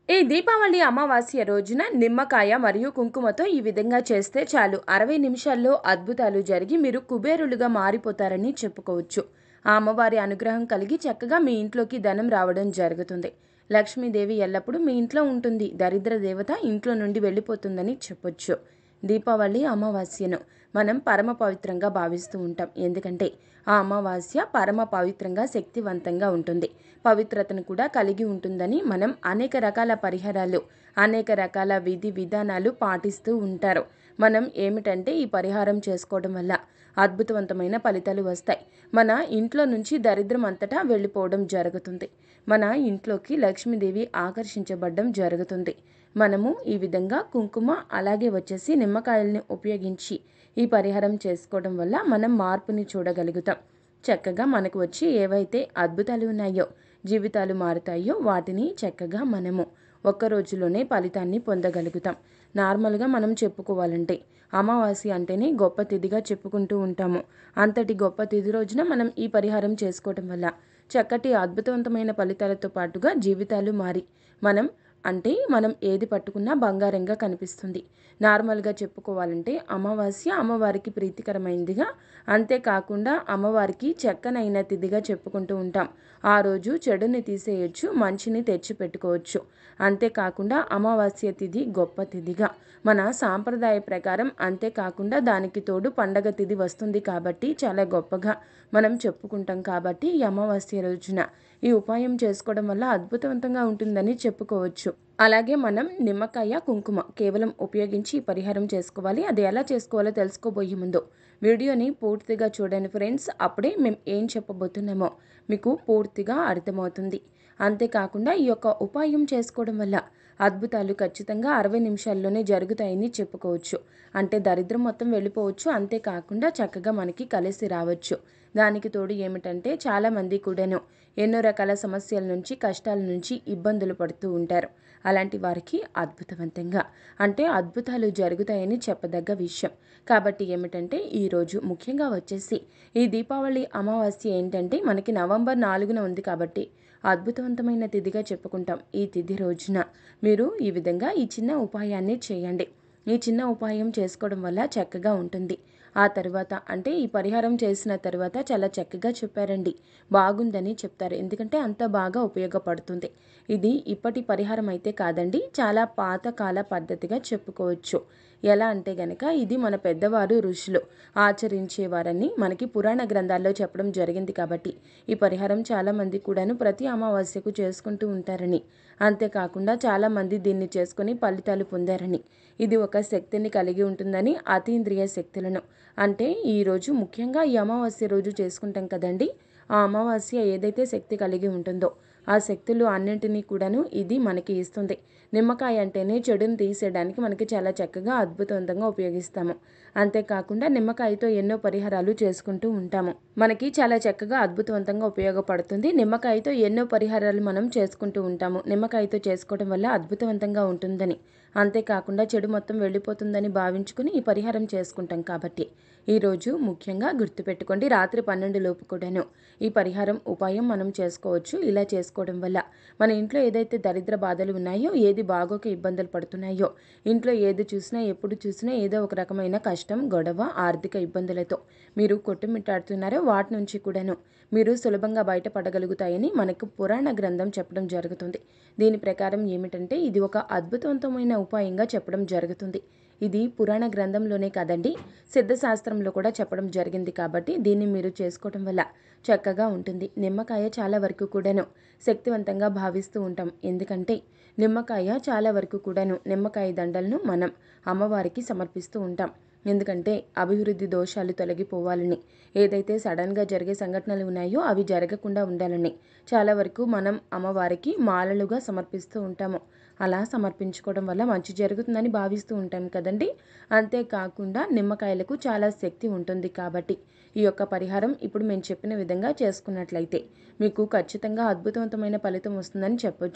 ఈ దీపావళి అమావాస్య రోజున నిమ్మకాయ మరియు కుంకుమతో ఈ విధంగా చేస్తే చాలు అరవై నిమిషాల్లో అద్భుతాలు జరిగి మీరు కుబేరులుగా మారిపోతారని చెప్పుకోవచ్చు ఆ అమ్మవారి అనుగ్రహం కలిగి చక్కగా మీ ఇంట్లోకి ధనం రావడం జరుగుతుంది లక్ష్మీదేవి ఎల్లప్పుడూ మీ ఇంట్లో ఉంటుంది దరిద్ర దేవత ఇంట్లో నుండి వెళ్ళిపోతుందని చెప్పొచ్చు దీపావళి అమావాస్యను మనం పరమ పవిత్రంగా భావిస్తూ ఉంటాం ఎందుకంటే ఆ అమావాస్య పరమ పవిత్రంగా శక్తివంతంగా ఉంటుంది పవిత్రతను కూడా కలిగి ఉంటుందని మనం అనేక రకాల పరిహారాలు అనేక రకాల విధి విధానాలు పాటిస్తూ ఉంటారు మనం ఏమిటంటే ఈ పరిహారం చేసుకోవడం వల్ల అద్భుతవంతమైన ఫలితాలు వస్తాయి మన ఇంట్లో నుంచి దరిద్రం అంతటా వెళ్ళిపోవడం జరుగుతుంది మన ఇంట్లోకి లక్ష్మీదేవి ఆకర్షించబడడం జరుగుతుంది మనము ఈ విధంగా కుంకుమ అలాగే వచ్చేసి నిమ్మకాయల్ని ఉపయోగించి ఈ పరిహారం చేసుకోవడం వల్ల మనం మార్పుని చూడగలుగుతాం చక్కగా మనకు వచ్చి ఏవైతే అద్భుతాలు ఉన్నాయో జీవితాలు మారుతాయో వాటిని చక్కగా మనము ఒక్క రోజులోనే ఫలితాన్ని పొందగలుగుతాం నార్మల్గా మనం చెప్పుకోవాలంటే అమావాస్య అంటేనే గొప్ప తిథిగా చెప్పుకుంటూ ఉంటాము అంతటి గొప్ప తిథి రోజున మనం ఈ పరిహారం చేసుకోవటం వల్ల చక్కటి అద్భుతవంతమైన ఫలితాలతో పాటుగా జీవితాలు మారి మనం అంటే మనం ఏది పట్టుకున్నా బంగారంగా కనిపిస్తుంది నార్మల్గా చెప్పుకోవాలంటే అమావాస్య అమ్మవారికి ప్రీతికరమైనదిగా అంతేకాకుండా అమ్మవారికి చెక్కనైన తిథిగా చెప్పుకుంటూ ఉంటాం ఆ రోజు చెడుని తీసేయొచ్చు మంచిని తెచ్చి పెట్టుకోవచ్చు అంతేకాకుండా అమావాస్య తిథి గొప్ప తిథిగా మన సాంప్రదాయ ప్రకారం అంతేకాకుండా దానికి తోడు పండగ తిథి వస్తుంది కాబట్టి చాలా గొప్పగా మనం చెప్పుకుంటాం కాబట్టి ఈ అమావాస్య రోజున ఈ ఉపాయం చేసుకోవడం వల్ల అద్భుతవంతంగా ఉంటుందని చెప్పుకోవచ్చు అలాగే మనం నిమ్మకాయ కుంకుమ కేవలం ఉపయోగించి ఈ పరిహారం చేసుకోవాలి అది ఎలా చేసుకోవాలో తెలుసుకోబోయే ముందు వీడియోని పూర్తిగా చూడండి ఫ్రెండ్స్ అప్పుడే మేము ఏం చెప్పబోతున్నామో మీకు పూర్తిగా అర్థమవుతుంది అంతేకాకుండా ఈ యొక్క ఉపాయం చేసుకోవడం వల్ల అద్భుతాలు ఖచ్చితంగా అరవై నిమిషాల్లోనే జరుగుతాయని చెప్పుకోవచ్చు అంటే దరిద్రం మొత్తం వెళ్ళిపోవచ్చు అంతేకాకుండా చక్కగా మనకి కలిసి రావచ్చు దానికి తోడు ఏమిటంటే చాలామంది కూడాను ఎన్నో రకాల సమస్యల నుంచి కష్టాల నుంచి ఇబ్బందులు పడుతూ ఉంటారు అలాంటి వారికి అద్భుతవంతంగా అంటే అద్భుతాలు జరుగుతాయని చెప్పదగ్గ విషయం కాబట్టి ఏమిటంటే ఈరోజు ముఖ్యంగా వచ్చేసి ఈ దీపావళి అమావాస్య ఏంటంటే మనకి నవంబర్ నాలుగున ఉంది కాబట్టి అద్భుతవంతమైన తిథిగా చెప్పుకుంటాం ఈ తిథి రోజున మీరు ఈ విధంగా ఈ చిన్న ఉపాయాన్ని చేయండి ఈ చిన్న ఉపాయం చేసుకోవడం వల్ల చక్కగా ఉంటుంది ఆ తర్వాత అంటే ఈ పరిహారం చేసిన తర్వాత చాలా చక్కగా చెప్పారండి బాగుందని చెప్తారు ఎందుకంటే అంత బాగా ఉపయోగపడుతుంది ఇది ఇప్పటి పరిహారం అయితే కాదండి చాలా పాతకాల పద్ధతిగా చెప్పుకోవచ్చు ఎలా అంటే గనక ఇది మన పెద్దవారు ఋషులు ఆచరించేవారని మనకి పురాణ గ్రంథాల్లో చెప్పడం జరిగింది కాబట్టి ఈ పరిహారం చాలామంది కూడాను ప్రతి అమావాస్యకు చేసుకుంటూ ఉంటారని అంతేకాకుండా చాలామంది దీన్ని చేసుకుని ఫలితాలు పొందారని ఇది ఒక శక్తిని కలిగి ఉంటుందని అతీంద్రియ శక్తులను అంటే ఈరోజు ముఖ్యంగా ఈ అమావాస్య రోజు చేసుకుంటాం కదండి ఆ అమావాస్య ఏదైతే శక్తి కలిగి ఉంటుందో ఆ శక్తులు అన్నింటినీ కూడాను ఇది మనకి ఇస్తుంది నిమ్మకాయ అంటేనే చెడుని తీసేయడానికి మనకి చాలా చక్కగా అద్భుతవంతంగా ఉపయోగిస్తాము అంతేకాకుండా నిమ్మకాయతో ఎన్నో పరిహారాలు చేసుకుంటూ ఉంటాము మనకి చాలా చక్కగా అద్భుతవంతంగా ఉపయోగపడుతుంది నిమ్మకాయతో ఎన్నో పరిహారాలు మనం చేసుకుంటూ ఉంటాము నిమ్మకాయతో చేసుకోవడం వల్ల అద్భుతవంతంగా ఉంటుందని అంతేకాకుండా చెడు మొత్తం వెళ్ళిపోతుందని భావించుకుని ఈ పరిహారం చేసుకుంటాం కాబట్టి ఈరోజు ముఖ్యంగా గుర్తుపెట్టుకోండి రాత్రి పన్నెండు లోపు కూడాను ఈ పరిహారం ఉపాయం మనం చేసుకోవచ్చు ఇలా చేసుకోవడం వల్ల మన ఇంట్లో ఏదైతే దరిద్ర బాధలు ఉన్నాయో ఏది బాగోక ఇబ్బందులు పడుతున్నాయో ఇంట్లో ఏది చూసినా ఎప్పుడు చూసినా ఏదో ఒక రకమైన కష్టం గొడవ ఆర్థిక ఇబ్బందులతో మీరు కొట్టుమిట్టాడుతున్నారో వాటి నుంచి కూడాను మీరు సులభంగా బయటపడగలుగుతాయని మనకు పురాణ గ్రంథం చెప్పడం జరుగుతుంది దీని ప్రకారం ఏమిటంటే ఇది ఒక అద్భుతవంతమైన ఉపాయంగా చెప్పడం జరుగుతుంది ఇది పురాణ గ్రంథంలోనే కాదండి సిద్ధశాస్త్రంలో కూడా చెప్పడం జరిగింది కాబట్టి దీన్ని మీరు చేసుకోవడం వల్ల చక్కగా ఉంటుంది నిమ్మకాయ చాలా వరకు కూడాను శక్తివంతంగా భావిస్తూ ఉంటాం ఎందుకంటే నిమ్మకాయ చాలా వరకు కూడాను నిమ్మకాయ దండలను మనం అమ్మవారికి సమర్పిస్తూ ఉంటాం ఎందుకంటే అభివృద్ధి దోషాలు తొలగిపోవాలని ఏదైతే సడన్గా జరిగే సంఘటనలు ఉన్నాయో అవి జరగకుండా ఉండాలని చాలా వరకు మనం అమ్మవారికి మాలలుగా సమర్పిస్తూ ఉంటాము అలా సమర్పించుకోవడం వల్ల మంచి జరుగుతుందని భావిస్తూ ఉంటాం కదండి అంతేకాకుండా నిమ్మకాయలకు చాలా శక్తి ఉంటుంది కాబట్టి ఈ యొక్క పరిహారం ఇప్పుడు మేము చెప్పిన విధంగా చేసుకున్నట్లయితే మీకు ఖచ్చితంగా అద్భుతవంతమైన ఫలితం వస్తుందని చెప్పొచ్చు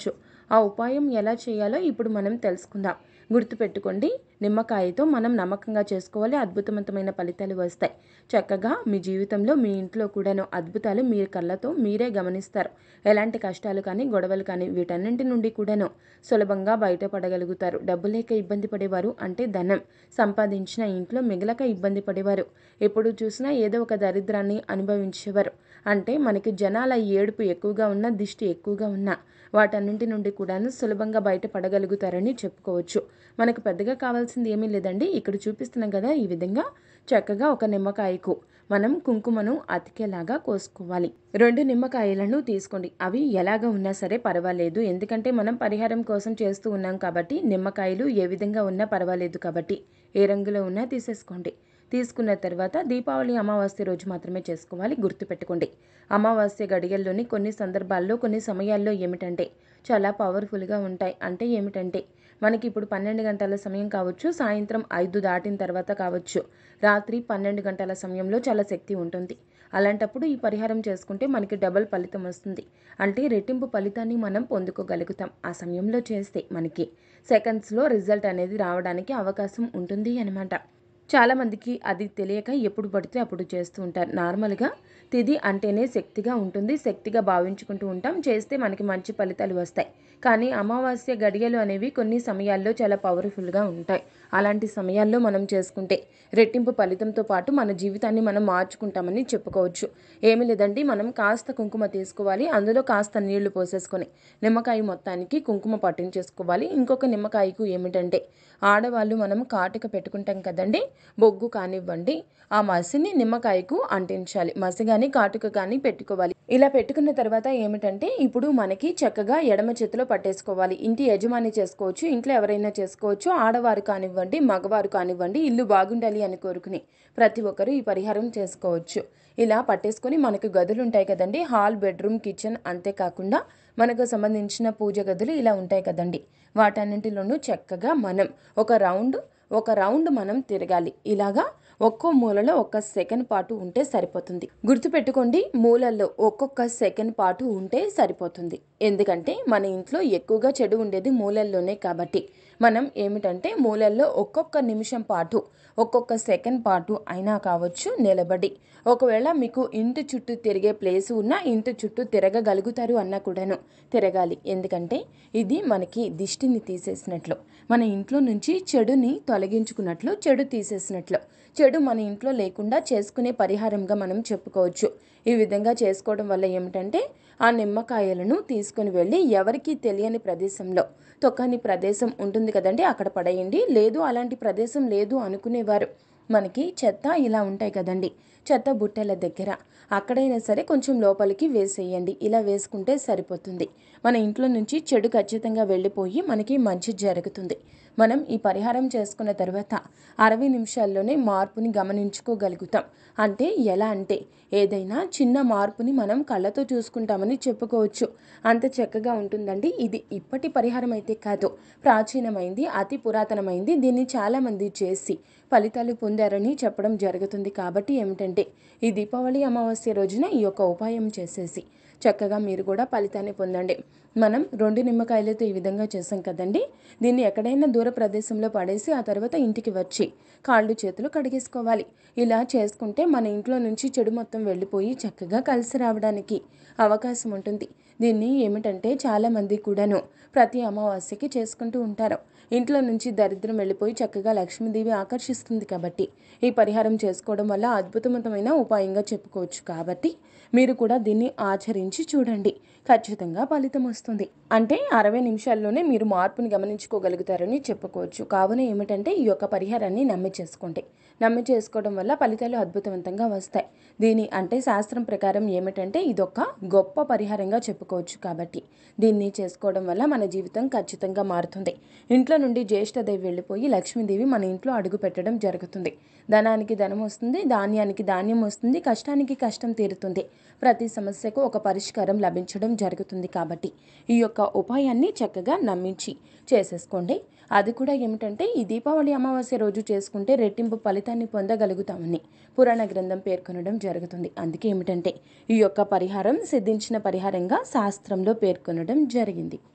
ఆ ఉపాయం ఎలా చేయాలో ఇప్పుడు మనం తెలుసుకుందాం గుర్తుపెట్టుకోండి నిమ్మకాయతో మనం నమ్మకంగా చేసుకోవాలి అద్భుతవంతమైన ఫలితాలు వస్తాయి చక్కగా మీ జీవితంలో మీ ఇంట్లో కూడాను అద్భుతాలు మీ కళ్ళతో మీరే గమనిస్తారు ఎలాంటి కష్టాలు కానీ గొడవలు కానీ వీటన్నింటి నుండి కూడాను సులభంగా బయటపడగలుగుతారు డబ్బు లేక ఇబ్బంది పడేవారు అంటే ధనం సంపాదించిన ఇంట్లో మిగలక ఇబ్బంది పడేవారు ఎప్పుడు చూసినా ఏదో ఒక దరిద్రాన్ని అనుభవించేవారు అంటే మనకి జనాల ఏడుపు ఎక్కువగా ఉన్న దిష్టి ఎక్కువగా ఉన్న వాటన్నింటి నుండి కూడాను సులభంగా బయటపడగలుగుతారని చెప్పుకోవచ్చు మనకు పెద్దగా కావాల్సింది ఏమీ లేదండి ఇక్కడ చూపిస్తున్నాం కదా ఈ విధంగా చక్కగా ఒక నిమ్మకాయకు మనం కుంకుమను అతికేలాగా కోసుకోవాలి రెండు నిమ్మకాయలను తీసుకోండి అవి ఎలాగ ఉన్నా సరే పర్వాలేదు ఎందుకంటే మనం పరిహారం కోసం చేస్తూ ఉన్నాం కాబట్టి నిమ్మకాయలు ఏ విధంగా ఉన్నా పర్వాలేదు కాబట్టి ఏ రంగులో ఉన్నా తీసేసుకోండి తీసుకున్న తర్వాత దీపావళి అమావాస్య రోజు మాత్రమే చేసుకోవాలి గుర్తుపెట్టుకోండి అమావాస్య గడియల్లోని కొన్ని సందర్భాల్లో కొన్ని సమయాల్లో ఏమిటంటే చాలా పవర్ఫుల్గా ఉంటాయి అంటే ఏమిటంటే మనకి ఇప్పుడు పన్నెండు గంటల సమయం కావచ్చు సాయంత్రం ఐదు దాటిన తర్వాత కావచ్చు రాత్రి పన్నెండు గంటల సమయంలో చాలా శక్తి ఉంటుంది అలాంటప్పుడు ఈ పరిహారం చేసుకుంటే మనకి డబల్ ఫలితం వస్తుంది అంటే రెట్టింపు ఫలితాన్ని మనం పొందుకోగలుగుతాం ఆ సమయంలో చేస్తే మనకి సెకండ్స్లో రిజల్ట్ అనేది రావడానికి అవకాశం ఉంటుంది అనమాట చాలామందికి అది తెలియక ఎప్పుడు పడితే అప్పుడు చేస్తూ ఉంటారు నార్మల్గా తిది అంటేనే శక్తిగా ఉంటుంది శక్తిగా భావించుకుంటూ ఉంటాం చేస్తే మనకి మంచి ఫలితాలు వస్తాయి కానీ అమావాస్య గడియలు అనేవి కొన్ని సమయాల్లో చాలా పవర్ఫుల్గా ఉంటాయి అలాంటి సమయాల్లో మనం చేసుకుంటే రెట్టింపు ఫలితంతో పాటు మన జీవితాన్ని మనం మార్చుకుంటామని చెప్పుకోవచ్చు ఏమీ లేదండి మనం కాస్త కుంకుమ తీసుకోవాలి అందులో కాస్త నీళ్లు పోసేసుకొని నిమ్మకాయ మొత్తానికి కుంకుమ పట్టించేసుకోవాలి ఇంకొక నిమ్మకాయకు ఏమిటంటే ఆడవాళ్ళు మనం కాటుక పెట్టుకుంటాం కదండి బొగ్గు కానివ్వండి ఆ మసిని నిమ్మకాయకు అంటించాలి మసి కానీ కాటుక కానీ పెట్టుకోవాలి ఇలా పెట్టుకున్న తర్వాత ఏమిటంటే ఇప్పుడు మనకి చక్కగా ఎడమ చేతిలో పట్టేసుకోవాలి ఇంటి యజమాని చేసుకోవచ్చు ఇంట్లో ఎవరైనా చేసుకోవచ్చు ఆడవారు కానివ్వండి మగవారు కానివ్వండి ఇల్లు బాగుండాలి అని కోరుకుని ప్రతి ఒక్కరూ ఈ పరిహారం చేసుకోవచ్చు ఇలా పట్టేసుకొని మనకు గదులు ఉంటాయి కదండి హాల్ బెడ్రూమ్ కిచెన్ అంతేకాకుండా మనకు సంబంధించిన పూజ గదులు ఇలా ఉంటాయి కదండి వాటన్నింటిలోనూ చక్కగా మనం ఒక రౌండ్ ఒక రౌండ్ మనం తిరగాలి ఇలాగా ఒక్కో మూలలో ఒక్క సెకండ్ పాటు ఉంటే సరిపోతుంది గుర్తుపెట్టుకోండి మూలల్లో ఒక్కొక్క సెకండ్ పాటు ఉంటే సరిపోతుంది ఎందుకంటే మన ఇంట్లో ఎక్కువగా చెడు ఉండేది మూలల్లోనే కాబట్టి మనం ఏమిటంటే మూలల్లో ఒక్కొక్క నిమిషం పాటు ఒక్కొక్క సెకండ్ పాటు అయినా కావచ్చు నిలబడి ఒకవేళ మీకు ఇంటి చుట్టూ తిరిగే ప్లేస్ ఉన్నా ఇంటి చుట్టూ తిరగగలుగుతారు అన్నా కూడాను తిరగాలి ఎందుకంటే ఇది మనకి దిష్టిని తీసేసినట్లు మన ఇంట్లో నుంచి చెడుని తొలగించుకున్నట్లు చెడు తీసేసినట్లు చెడు మన ఇంట్లో లేకుండా చేసుకునే పరిహారంగా మనం చెప్పుకోవచ్చు ఈ విధంగా చేసుకోవడం వల్ల ఏమిటంటే ఆ నిమ్మకాయలను తీసుకొని వెళ్ళి ఎవరికీ తెలియని ప్రదేశంలో తొక్కని ప్రదేశం ఉంటుంది కదండి అక్కడ పడేయండి లేదు అలాంటి ప్రదేశం లేదు అనుకునేవారు మనకి చెత్త ఇలా ఉంటాయి కదండి చెత్త బుట్టల దగ్గర అక్కడైనా సరే కొంచెం లోపలికి వేసేయండి ఇలా వేసుకుంటే సరిపోతుంది మన ఇంట్లో నుంచి చెడు ఖచ్చితంగా వెళ్ళిపోయి మనకి మంచి జరుగుతుంది మనం ఈ పరిహారం చేసుకున్న తర్వాత అరవై నిమిషాల్లోనే మార్పుని గమనించుకోగలుగుతాం అంటే ఎలా అంటే ఏదైనా చిన్న మార్పుని మనం కళ్ళతో చూసుకుంటామని చెప్పుకోవచ్చు అంత చక్కగా ఉంటుందండి ఇది ఇప్పటి పరిహారం అయితే కాదు ప్రాచీనమైంది అతి పురాతనమైంది దీన్ని చాలామంది చేసి ఫలితాలు పొందారని చెప్పడం జరుగుతుంది కాబట్టి ఏమిటంటే ఈ దీపావళి అమావాస్య రోజున ఈ యొక్క ఉపాయం చేసేసి చక్కగా మీరు కూడా ఫలితాన్ని పొందండి మనం రెండు నిమ్మకాయలతో ఈ విధంగా చేసాం కదండి దీన్ని ఎక్కడైనా దూర ప్రదేశంలో పడేసి ఆ తర్వాత ఇంటికి వచ్చి కాళ్ళు చేతులు కడిగేసుకోవాలి ఇలా చేసుకుంటే మన ఇంట్లో నుంచి చెడు మొత్తం వెళ్ళిపోయి చక్కగా కలిసి రావడానికి అవకాశం ఉంటుంది దీన్ని ఏమిటంటే చాలామంది కూడాను ప్రతి అమావాస్యకి చేసుకుంటూ ఉంటారు ఇంట్లో నుంచి దరిద్రం వెళ్ళిపోయి చక్కగా లక్ష్మీదేవి ఆకర్షిస్తుంది కాబట్టి ఈ పరిహారం చేసుకోవడం వల్ల అద్భుతమైన ఉపాయంగా చెప్పుకోవచ్చు కాబట్టి మీరు కూడా దీన్ని ఆచరించి చూడండి ఖచ్చితంగా ఫలితం వస్తుంది అంటే అరవై నిమిషాల్లోనే మీరు మార్పుని గమనించుకోగలుగుతారని చెప్పుకోవచ్చు కావున ఏమిటంటే ఈ యొక్క పరిహారాన్ని నమ్మి చేసుకోండి నమ్మి చేసుకోవడం వల్ల ఫలితాలు అద్భుతవంతంగా వస్తాయి దీని అంటే శాస్త్రం ప్రకారం ఏమిటంటే ఇదొక గొప్ప పరిహారంగా చెప్పుకోవచ్చు కాబట్టి దీన్ని చేసుకోవడం వల్ల మన జీవితం ఖచ్చితంగా మారుతుంది ఇంట్లో నుండి జ్యేష్ఠదేవి వెళ్ళిపోయి లక్ష్మీదేవి మన ఇంట్లో అడుగు పెట్టడం జరుగుతుంది ధనానికి ధనం వస్తుంది ధాన్యానికి ధాన్యం వస్తుంది కష్టానికి కష్టం తీరుతుంది ప్రతి సమస్యకు ఒక పరిష్కారం లభించడం జరుగుతుంది కాబట్టి ఈ యొక్క ఉపాయాన్ని చక్కగా నమ్మించి చేసేసుకోండి అది కూడా ఏమిటంటే ఈ దీపావళి అమావాస్య రోజు చేసుకుంటే రెట్టింపు ఫలితాన్ని పొందగలుగుతామని పురాణ గ్రంథం పేర్కొనడం జరుగుతుంది అందుకే ఏమిటంటే ఈ యొక్క పరిహారం సిద్ధించిన పరిహారంగా శాస్త్రంలో పేర్కొనడం జరిగింది